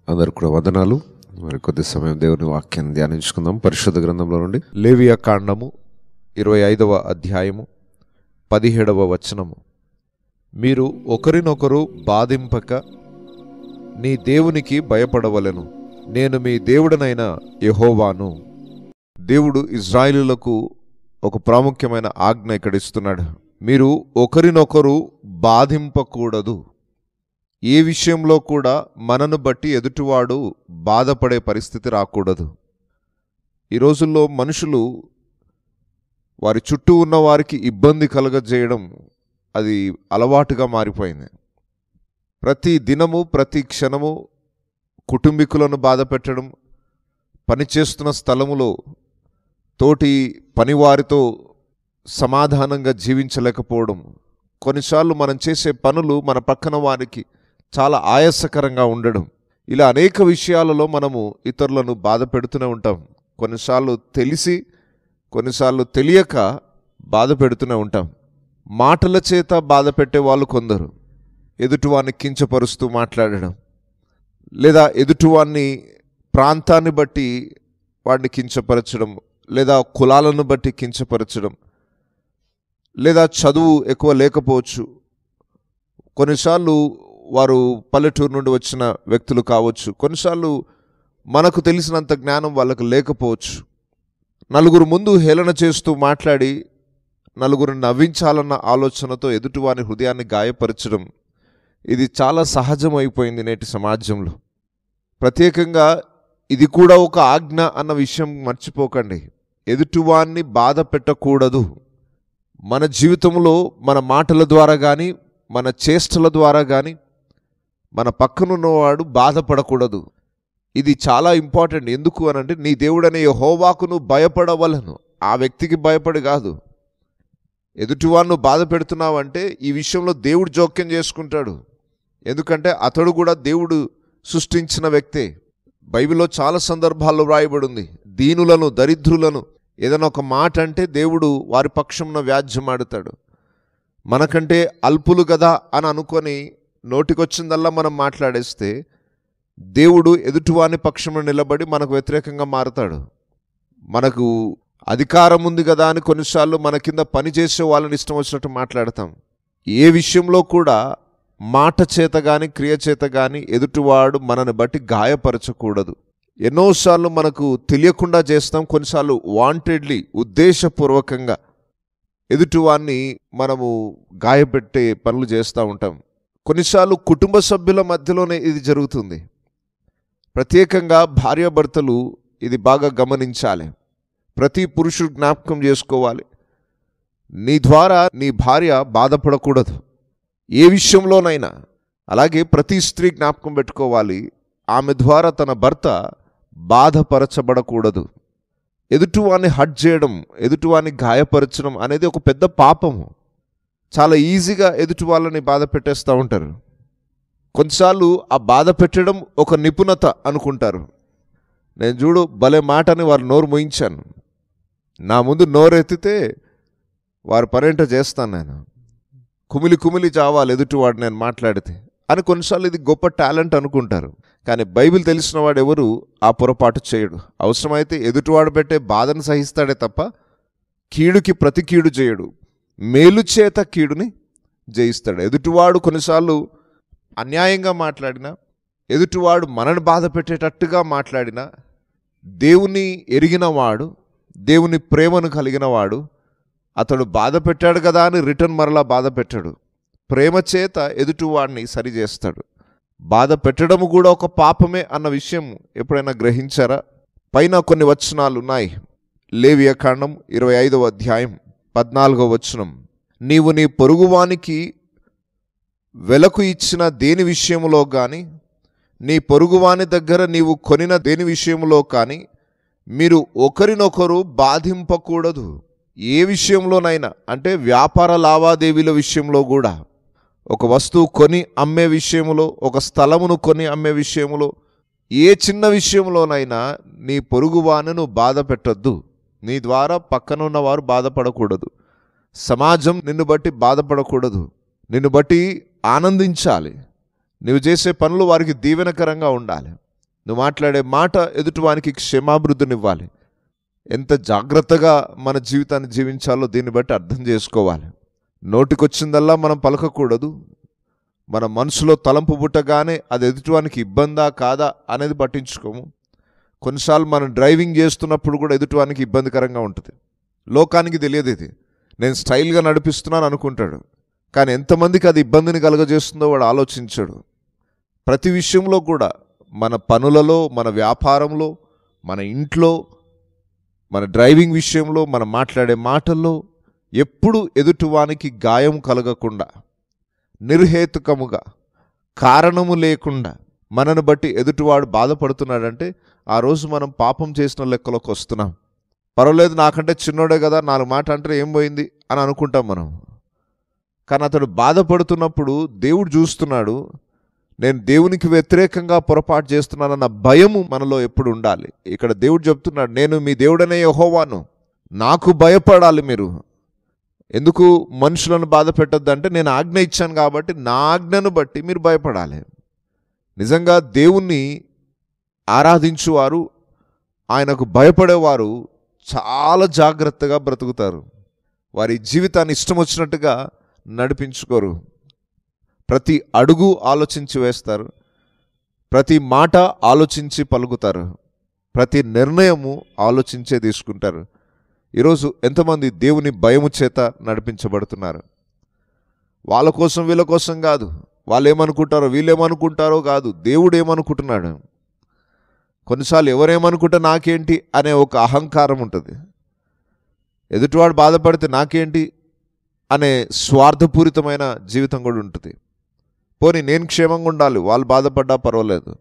అందరికి కూడా వందనాలు మరి కొద్ది సమయం దేవుని వాక్యాన్ని ధ్యానించుకుందాం పరిశుద్ధ గ్రంథంలో నుండి లేవియా కాండము ఇరవై ఐదవ అధ్యాయము పదిహేడవ వచనము మీరు ఒకరినొకరు బాధింపక నీ దేవునికి భయపడవలెను నేను మీ దేవుడనైన యెహోవాను దేవుడు ఇజ్రాయిలులకు ఒక ప్రాముఖ్యమైన ఆజ్ఞ ఇక్కడ ఇస్తున్నాడు మీరు ఒకరినొకరు బాధింపకూడదు ఏ విషయంలో కూడా మనను బట్టి ఎదుటివాడు బాధపడే పరిస్థితి రాకూడదు ఈ రోజుల్లో మనుషులు వారి చుట్టూ ఉన్న వారికి ఇబ్బంది కలగజేయడం అది అలవాటుగా మారిపోయింది ప్రతి దినము ప్రతి క్షణము కుటుంబీకులను బాధ పెట్టడం పనిచేస్తున్న స్థలములో తోటి పనివారితో సమాధానంగా జీవించలేకపోవడం కొన్నిసార్లు మనం చేసే పనులు మన పక్కన వారికి చాలా ఆయాసకరంగా ఉండడం ఇలా అనేక విషయాలలో మనము ఇతరులను బాధ పెడుతూనే ఉంటాం కొన్నిసార్లు తెలిసి కొన్నిసార్లు తెలియక బాధ పెడుతూనే ఉంటాం మాటల చేత బాధ పెట్టే వాళ్ళు కొందరు ఎదుటివాన్ని కించపరుస్తూ మాట్లాడడం లేదా ఎదుటివాన్ని ప్రాంతాన్ని బట్టి వాడిని కించపరచడం లేదా కులాలను బట్టి కించపరచడం లేదా చదువు ఎక్కువ లేకపోవచ్చు కొన్నిసార్లు వారు పల్లెటూరు నుండి వచ్చిన వ్యక్తులు కావచ్చు కొన్నిసార్లు మనకు తెలిసినంత జ్ఞానం వాళ్ళకు లేకపోవచ్చు నలుగురు ముందు హేళన చేస్తూ మాట్లాడి నలుగురు నవ్వించాలన్న ఆలోచనతో ఎదుటివాని హృదయాన్ని గాయపరచడం ఇది చాలా సహజమైపోయింది నేటి సమాజంలో ప్రత్యేకంగా ఇది కూడా ఒక ఆజ్ఞ అన్న విషయం మర్చిపోకండి ఎదుటివాన్ని బాధ పెట్టకూడదు మన జీవితంలో మన మాటల ద్వారా కానీ మన చేష్టల ద్వారా కానీ మన పక్కనున్నవాడు బాధపడకూడదు ఇది చాలా ఇంపార్టెంట్ ఎందుకు అనంటే నీ దేవుడనే హోవాకు నువ్వు భయపడవలను ఆ వ్యక్తికి భయపడి కాదు ఎదుటివాడిని బాధ పెడుతున్నావంటే ఈ విషయంలో దేవుడు జోక్యం చేసుకుంటాడు ఎందుకంటే అతడు కూడా దేవుడు సృష్టించిన వ్యక్తే బైబిల్లో చాలా సందర్భాల్లో వ్రాయబడి ఉంది దీనులను దరిద్రులను ఏదైనా ఒక మాట అంటే దేవుడు వారి పక్షంన వ్యాజ్యం ఆడుతాడు మనకంటే అల్పులు కదా అని అనుకొని నోటికొచ్చిందల్లా మనం మాట్లాడేస్తే దేవుడు ఎదుటివాని పక్షంలో నిలబడి మనకు వ్యతిరేకంగా మారుతాడు మనకు అధికారం ఉంది కదా అని కొన్నిసార్లు మన కింద పనిచేసే వాళ్ళని ఇష్టం వచ్చినట్టు మాట్లాడతాం ఏ విషయంలో కూడా మాట చేత కానీ క్రియ చేత కానీ ఎదుటివాడు మనని బట్టి గాయపరచకూడదు ఎన్నోసార్లు మనకు తెలియకుండా చేస్తాం కొన్నిసార్లు వాంటెడ్లీ ఉద్దేశపూర్వకంగా ఎదుటివాన్ని మనము గాయపెట్టే పనులు చేస్తూ ఉంటాం కొన్నిసార్లు కుటుంబ సభ్యుల మధ్యలోనే ఇది జరుగుతుంది ప్రత్యేకంగా భార్యాభర్తలు ఇది బాగా గమనించాలి ప్రతి పురుషుడు జ్ఞాపకం చేసుకోవాలి నీ ద్వారా నీ భార్య బాధపడకూడదు ఏ విషయంలోనైనా అలాగే ప్రతి స్త్రీ జ్ఞాపకం పెట్టుకోవాలి ఆమె ద్వారా తన భర్త బాధపరచబడకూడదు ఎదుటివాన్ని హట్ చేయడం ఎదుటివాన్ని గాయపరచడం అనేది ఒక పెద్ద పాపము చాలా ఈజీగా ఎదుటి వాళ్ళని బాధ పెట్టేస్తూ ఉంటారు కొన్నిసార్లు ఆ బాధ పెట్టడం ఒక నిపుణత అనుకుంటారు నేను చూడు భలే మాటని వారు నోరు మోయించాను నా ముందు నోరెత్తితే వారి పనేంటో చేస్తాను నేను కుమిలి కుమిలి చావాలి ఎదుటివాడు నేను మాట్లాడితే అని కొన్నిసార్లు ఇది గొప్ప టాలెంట్ అనుకుంటారు కానీ బైబిల్ తెలిసిన వాడు ఎవరు ఆ పొరపాటు చేయడు అవసరమైతే ఎదుటివాడు పెట్టే బాధను సహిస్తాడే తప్ప కీడుకి ప్రతి కీడు చేయడు మేలు చేత కీడుని జయిస్తాడు ఎదుటివాడు కొన్నిసార్లు అన్యాయంగా మాట్లాడినా ఎదుటివాడు మనని బాధ పెట్టేటట్టుగా మాట్లాడినా దేవుని ఎరిగినవాడు దేవుని ప్రేమను కలిగినవాడు అతడు బాధ పెట్టాడు కదా అని రిటర్న్ మరలా బాధ పెట్టాడు ప్రేమ చేత ఎదుటివాడిని సరిచేస్తాడు బాధ పెట్టడము కూడా ఒక పాపమే అన్న విషయం ఎప్పుడైనా గ్రహించారా పైన కొన్ని వచనాలు ఉన్నాయి లేవియ కాండం ఇరవై ఐదవ అధ్యాయం పద్నాలుగో వచనం నీవు నీ పొరుగువానికి వెలకు ఇచ్చిన దేని విషయములో కానీ నీ పొరుగువాని దగ్గర నీవు కొనిన దేని విషయంలో కానీ మీరు ఒకరినొకరు బాధింపకూడదు ఏ విషయంలోనైనా అంటే వ్యాపార లావాదేవీల విషయంలో కూడా ఒక వస్తువు కొని అమ్మే విషయంలో ఒక స్థలమును కొని అమ్మే విషయంలో ఏ చిన్న విషయంలోనైనా నీ పొరుగువాను బాధ పెట్టొద్దు నీ ద్వారా పక్కనున్న వారు బాధపడకూడదు సమాజం నిన్ను బట్టి బాధపడకూడదు నిన్ను బట్టి ఆనందించాలి నువ్వు చేసే పనులు వారికి దీవెనకరంగా ఉండాలి నువ్వు మాట్లాడే మాట ఎదుటివానికి క్షేమాభివృద్ధినివ్వాలి ఎంత జాగ్రత్తగా మన జీవితాన్ని జీవించాలో దీన్ని బట్టి అర్థం చేసుకోవాలి నోటికొచ్చిందల్లా మనం పలకకూడదు మన మనసులో తలంపు పుట్టగానే అది ఎదుటివానికి ఇబ్బందా కాదా అనేది పట్టించుకోము కొన్నిసార్లు మనం డ్రైవింగ్ చేస్తున్నప్పుడు కూడా ఎదుటివానికి ఇబ్బందికరంగా ఉంటుంది లోకానికి తెలియదు ఇది నేను స్టైల్గా నడిపిస్తున్నాను అనుకుంటాడు కానీ ఎంతమందికి అది ఇబ్బందిని కలుగజేస్తుందో వాడు ఆలోచించాడు ప్రతి విషయంలో కూడా మన పనులలో మన వ్యాపారంలో మన ఇంట్లో మన డ్రైవింగ్ విషయంలో మనం మాట్లాడే మాటల్లో ఎప్పుడు ఎదుటివానికి గాయం కలగకుండా నిర్హేతుకముగా కారణము లేకుండా మనను బట్టి ఎదుటివాడు బాధపడుతున్నాడంటే ఆ రోజు మనం పాపం చేసిన లెక్కలోకి వస్తున్నాం పర్వాలేదు నాకంటే చిన్నోడే కదా నాలుగు మాట అంటే ఏం పోయింది అని అనుకుంటాం మనం కానీ అతడు బాధపడుతున్నప్పుడు దేవుడు చూస్తున్నాడు నేను దేవునికి వ్యతిరేకంగా పొరపాటు చేస్తున్నానన్న భయము మనలో ఎప్పుడు ఉండాలి ఇక్కడ దేవుడు చెప్తున్నాడు నేను మీ దేవుడనే యెహోవాను నాకు భయపడాలి మీరు ఎందుకు మనుషులను బాధ పెట్టద్దంటే నేను ఆజ్ఞ ఇచ్చాను కాబట్టి నా ఆజ్ఞను బట్టి మీరు భయపడాలి నిజంగా దేవుణ్ణి ఆరాధించువారు ఆయనకు భయపడేవారు చాలా జాగ్రత్తగా బ్రతుకుతారు వారి జీవితాన్ని ఇష్టం వచ్చినట్టుగా నడిపించుకోరు ప్రతి అడుగు ఆలోచించి వేస్తారు ప్రతి మాట ఆలోచించి పలుకుతారు ప్రతి నిర్ణయము ఆలోచించే తీసుకుంటారు ఈరోజు ఎంతమంది దేవుని భయము చేత నడిపించబడుతున్నారు వాళ్ళ కోసం వీళ్ళ కోసం కాదు వాళ్ళు ఏమనుకుంటారో వీళ్ళు ఏమనుకుంటారో కాదు దేవుడు ఏమనుకుంటున్నాడు కొన్నిసార్లు ఎవరేమనుకుంటే నాకేంటి అనే ఒక అహంకారం ఉంటుంది ఎదుటివాడు బాధపడితే నాకేంటి అనే స్వార్థపూరితమైన జీవితం కూడా ఉంటుంది పోనీ నేను క్షేమంగా ఉండాలి వాళ్ళు బాధపడ్డా పర్వాలేదు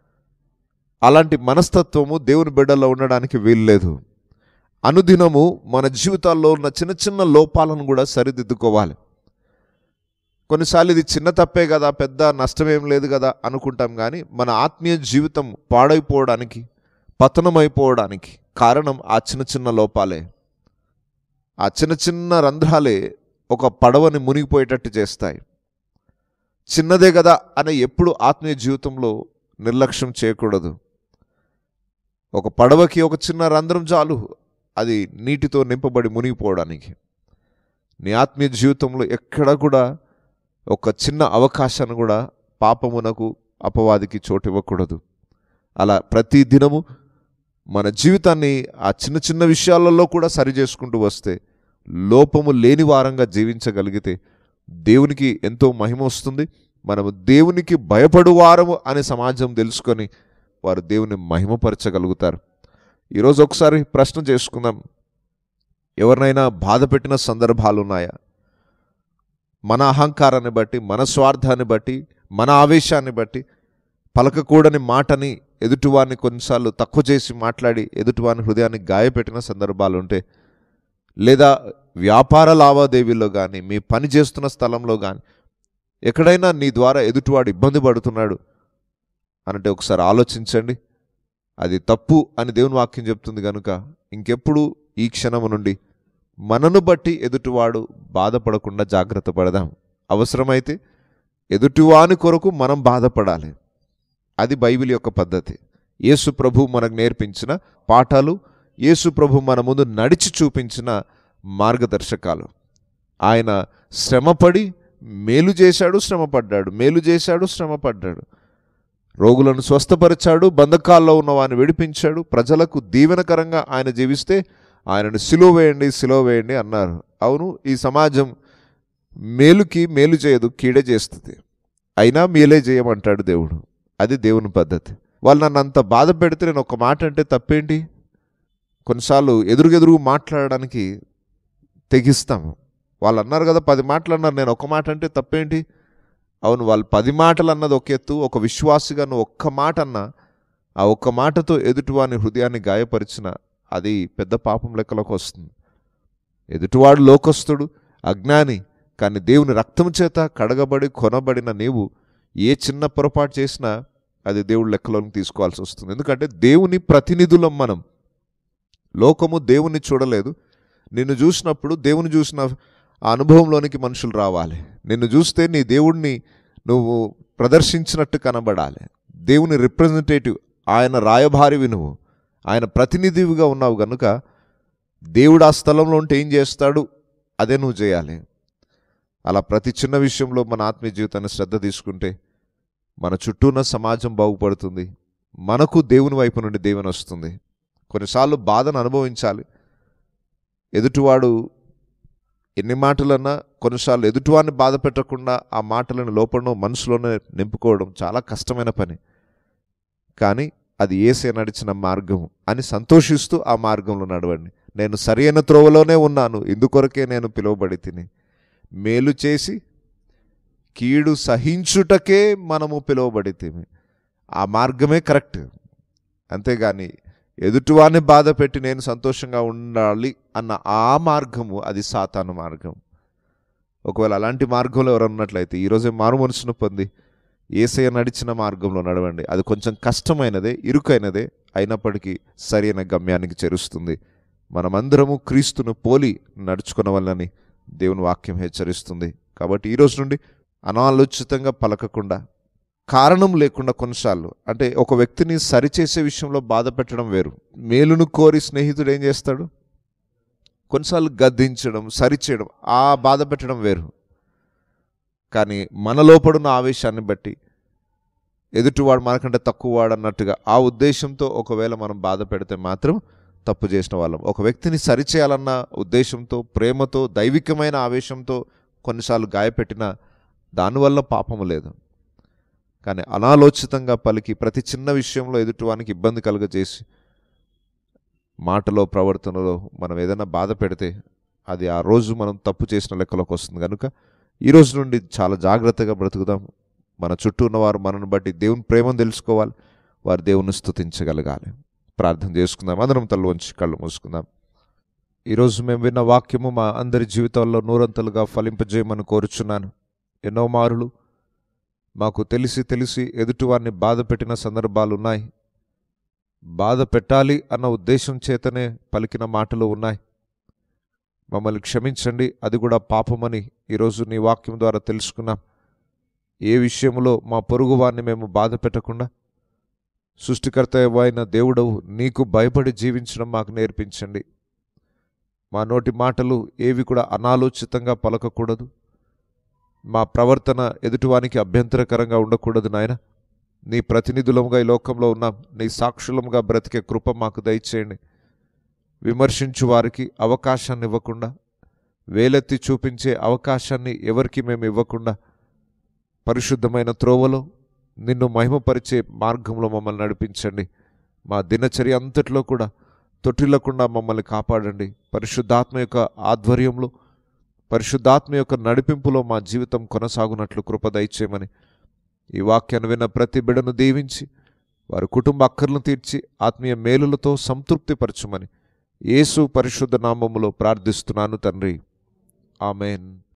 అలాంటి మనస్తత్వము దేవుని బిడ్డల్లో ఉండడానికి వీల్లేదు అనుదినము మన జీవితాల్లో ఉన్న చిన్న చిన్న లోపాలను కూడా సరిదిద్దుకోవాలి కొన్నిసార్లు ఇది చిన్న తప్పే కదా పెద్ద నష్టమేం లేదు కదా అనుకుంటాం కానీ మన ఆత్మీయ జీవితం పాడైపోవడానికి పతనమైపోవడానికి కారణం ఆ చిన్న చిన్న లోపాలే ఆ చిన్న చిన్న రంధ్రాలే ఒక పడవని మునిగిపోయేటట్టు చేస్తాయి చిన్నదే కదా అనే ఎప్పుడు ఆత్మీయ జీవితంలో నిర్లక్ష్యం చేయకూడదు ఒక పడవకి ఒక చిన్న రంధ్రం చాలు అది నీటితో నింపబడి మునిగిపోవడానికి నీ ఆత్మీయ జీవితంలో ఎక్కడ కూడా ఒక చిన్న అవకాశాన్ని కూడా పాపమునకు అపవాదికి చోటు ఇవ్వకూడదు అలా ప్రతి దినము మన జీవితాన్ని ఆ చిన్న చిన్న విషయాలలో కూడా సరి చేసుకుంటూ వస్తే లోపము లేని వారంగా జీవించగలిగితే దేవునికి ఎంతో మహిమ వస్తుంది మనము దేవునికి భయపడు వారము అనే సమాజం తెలుసుకొని వారు దేవుని మహిమపరచగలుగుతారు ఈరోజు ఒకసారి ప్రశ్న చేసుకుందాం ఎవరినైనా బాధ పెట్టిన సందర్భాలు ఉన్నాయా మన అహంకారాన్ని బట్టి మన స్వార్థాన్ని బట్టి మన ఆవేశాన్ని బట్టి పలకకూడని మాటని ఎదుటివారిని కొన్నిసార్లు తక్కువ చేసి మాట్లాడి ఎదుటివాని హృదయాన్ని గాయపెట్టిన సందర్భాలు ఉంటే లేదా వ్యాపార లావాదేవీల్లో కానీ మీ పని చేస్తున్న స్థలంలో కానీ ఎక్కడైనా నీ ద్వారా ఎదుటివాడు ఇబ్బంది పడుతున్నాడు అనంటే ఒకసారి ఆలోచించండి అది తప్పు అని దేవుని వాక్యం చెప్తుంది కనుక ఇంకెప్పుడు ఈ క్షణము నుండి మనను బట్టి ఎదుటివాడు బాధపడకుండా జాగ్రత్త పడదాం అవసరమైతే ఎదుటివాని కొరకు మనం బాధపడాలి అది బైబిల్ యొక్క పద్ధతి యేసు ప్రభు మనకు నేర్పించిన పాఠాలు యేసు ప్రభు మన ముందు నడిచి చూపించిన మార్గదర్శకాలు ఆయన శ్రమపడి మేలు చేశాడు శ్రమపడ్డాడు మేలు చేశాడు శ్రమపడ్డాడు రోగులను స్వస్థపరిచాడు బంధకాల్లో ఉన్న వారిని విడిపించాడు ప్రజలకు దీవెనకరంగా ఆయన జీవిస్తే ఆయనను సిలువ వేయండి సిలువ వేయండి అన్నారు అవును ఈ సమాజం మేలుకి మేలు చేయదు కీడే చేస్తుంది అయినా మేలే చేయమంటాడు దేవుడు అది దేవుని పద్ధతి వాళ్ళు నన్ను అంత బాధ పెడితే నేను ఒక మాట అంటే తప్పేంటి కొన్నిసార్లు ఎదురుగెదురుగు మాట్లాడడానికి తెగిస్తాము వాళ్ళు అన్నారు కదా పది మాటలు అన్నారు నేను ఒక మాట అంటే తప్పేంటి అవును వాళ్ళు పది మాటలు అన్నది ఒక ఎత్తు ఒక విశ్వాసిగా నువ్వు ఒక్క మాట అన్నా ఆ ఒక్క మాటతో ఎదుటివాని హృదయాన్ని గాయపరిచిన అది పెద్ద పాపం లెక్కలోకి వస్తుంది ఎదుటివాడు లోకస్తుడు అజ్ఞాని కానీ దేవుని రక్తం చేత కడగబడి కొనబడిన నీవు ఏ చిన్న పొరపాటు చేసినా అది దేవుడి లెక్కలోకి తీసుకోవాల్సి వస్తుంది ఎందుకంటే దేవుని ప్రతినిధులం మనం లోకము దేవుని చూడలేదు నిన్ను చూసినప్పుడు దేవుని చూసిన ఆ అనుభవంలోనికి మనుషులు రావాలి నిన్ను చూస్తే నీ దేవుడిని నువ్వు ప్రదర్శించినట్టు కనబడాలి దేవుని రిప్రజెంటేటివ్ ఆయన రాయభారివి నువ్వు ఆయన ప్రతినిధివిగా ఉన్నావు గనుక దేవుడు ఆ స్థలంలో ఉంటే ఏం చేస్తాడు అదే నువ్వు చేయాలి అలా ప్రతి చిన్న విషయంలో మన ఆత్మీయ జీవితాన్ని శ్రద్ధ తీసుకుంటే మన చుట్టూ ఉన్న సమాజం బాగుపడుతుంది మనకు దేవుని వైపు నుండి దేవుని వస్తుంది కొన్నిసార్లు బాధను అనుభవించాలి ఎదుటివాడు ఎన్ని మాటలన్నా కొన్నిసార్లు ఎదుటివాడిని బాధ పెట్టకుండా ఆ మాటలను లోపల మనసులోనే నింపుకోవడం చాలా కష్టమైన పని కానీ అది ఏసే నడిచిన మార్గం అని సంతోషిస్తూ ఆ మార్గంలో నడవండి నేను సరైన త్రోవలోనే ఉన్నాను ఇందుకొరకే నేను పిలువబడి తిని మేలు చేసి కీడు సహించుటకే మనము పిలువబడి తిని ఆ మార్గమే కరెక్ట్ అంతేగాని ఎదుటివాన్ని బాధ పెట్టి నేను సంతోషంగా ఉండాలి అన్న ఆ మార్గము అది సాతాను మార్గం ఒకవేళ అలాంటి మార్గంలో ఎవరు ఉన్నట్లయితే ఈరోజే మారు మనసును పొంది ఏసయ్య నడిచిన మార్గంలో నడవండి అది కొంచెం కష్టమైనదే ఇరుకైనదే అయినప్పటికీ సరైన గమ్యానికి చేరుస్తుంది మనమందరము క్రీస్తును పోలి నడుచుకున్న వల్లని దేవుని వాక్యం హెచ్చరిస్తుంది కాబట్టి ఈరోజు నుండి అనాలోచితంగా పలకకుండా కారణం లేకుండా కొన్నిసార్లు అంటే ఒక వ్యక్తిని సరిచేసే విషయంలో బాధ పెట్టడం వేరు మేలును కోరి స్నేహితుడు ఏం చేస్తాడు కొన్నిసార్లు గద్దించడం సరిచేయడం ఆ బాధ పెట్టడం వేరు కానీ మన లోపడున్న ఆవేశాన్ని బట్టి ఎదుటివాడు మనకంటే తక్కువ వాడు అన్నట్టుగా ఆ ఉద్దేశంతో ఒకవేళ మనం బాధ పెడితే మాత్రం తప్పు చేసిన వాళ్ళం ఒక వ్యక్తిని సరిచేయాలన్న ఉద్దేశంతో ప్రేమతో దైవికమైన ఆవేశంతో కొన్నిసార్లు గాయపెట్టిన దానివల్ల పాపము లేదు కానీ అనాలోచితంగా పలికి ప్రతి చిన్న విషయంలో ఎదుటివానికి ఇబ్బంది కలుగజేసి మాటలో ప్రవర్తనలో మనం ఏదైనా బాధ పెడితే అది ఆ రోజు మనం తప్పు చేసిన లెక్కలోకి వస్తుంది కనుక ఈ రోజు నుండి చాలా జాగ్రత్తగా బ్రతుకుదాం మన చుట్టూ ఉన్నవారు మనను బట్టి దేవుని ప్రేమను తెలుసుకోవాలి వారు దేవుని స్తుతించగలగాలి ప్రార్థన చేసుకుందాం అందరం తల్లు వంచి కళ్ళు మూసుకుందాం ఈరోజు మేము విన్న వాక్యము మా అందరి జీవితాల్లో నూరంతలుగా ఫలింపజేయమని కోరుచున్నాను ఎన్నో మారులు మాకు తెలిసి తెలిసి ఎదుటివారిని బాధ పెట్టిన సందర్భాలు ఉన్నాయి బాధ పెట్టాలి అన్న ఉద్దేశం చేతనే పలికిన మాటలు ఉన్నాయి మమ్మల్ని క్షమించండి అది కూడా పాపమని ఈరోజు నీ వాక్యం ద్వారా తెలుసుకున్నాం ఏ విషయంలో మా పొరుగువారిని మేము బాధ పెట్టకుండా సృష్టికర్త అయిన దేవుడవు నీకు భయపడి జీవించడం మాకు నేర్పించండి మా నోటి మాటలు ఏవి కూడా అనాలోచితంగా పలకకూడదు మా ప్రవర్తన ఎదుటివానికి అభ్యంతరకరంగా ఉండకూడదు నాయన నీ ప్రతినిధులముగా ఈ లోకంలో ఉన్నాం నీ సాక్షులముగా బ్రతికే కృప మాకు దయచేయండి విమర్శించు వారికి అవకాశాన్ని ఇవ్వకుండా వేలెత్తి చూపించే అవకాశాన్ని ఎవరికి మేము ఇవ్వకుండా పరిశుద్ధమైన త్రోవలో నిన్ను మహిమపరిచే మార్గంలో మమ్మల్ని నడిపించండి మా దినచర్య అంతట్లో కూడా తొట్టిల్లకుండా మమ్మల్ని కాపాడండి పరిశుద్ధాత్మ యొక్క ఆధ్వర్యంలో పరిశుద్ధాత్మ యొక్క నడిపింపులో మా జీవితం కొనసాగునట్లు కృప దయచేయమని ఈ వాక్యాన్ని విన్న ప్రతి బిడను దీవించి వారి కుటుంబ అక్కర్లను తీర్చి ఆత్మీయ మేలులతో సంతృప్తిపరచమని యేసు పరిశుద్ధ నామములో ప్రార్థిస్తున్నాను తండ్రి ఆమెన్